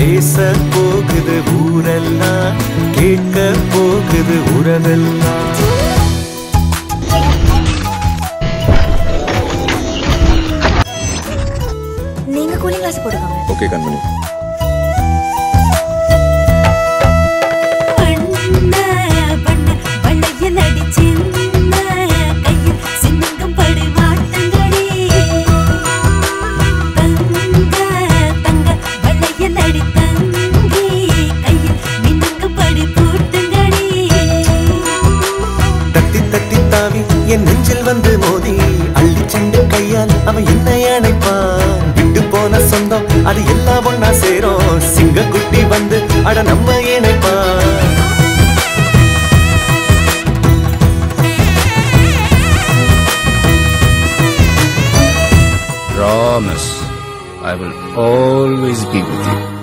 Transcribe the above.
பேச போகுது ஊரெல்லாம் கேட்க போகுது உறவெல்லாம் நீங்க கூலிங் கிளாஸ் போடுவாங்க ஓகே கண்மணி பண்ண பண்ண வளையல் அடிச்சின்ன கையில் சின்னங்கம் படி மாட்டங்கடி தங்க தங்க வளையல் அடி தங்கி கையில் மின்னங்கம் படி போட்டுங்கடி தட்டி தட்டி தாவி என் நெஞ்சில் வந்து மோதி அள்ளி செண்டு கையால் அவன் என்ன அணைப்பான் விட்டு போன சொந்தம் அது எல்லாம் ஒன்னா சேரும் சிங்க குட்டி வந்து அட நம்ம இணைப்பான் Promise, I will always be with you.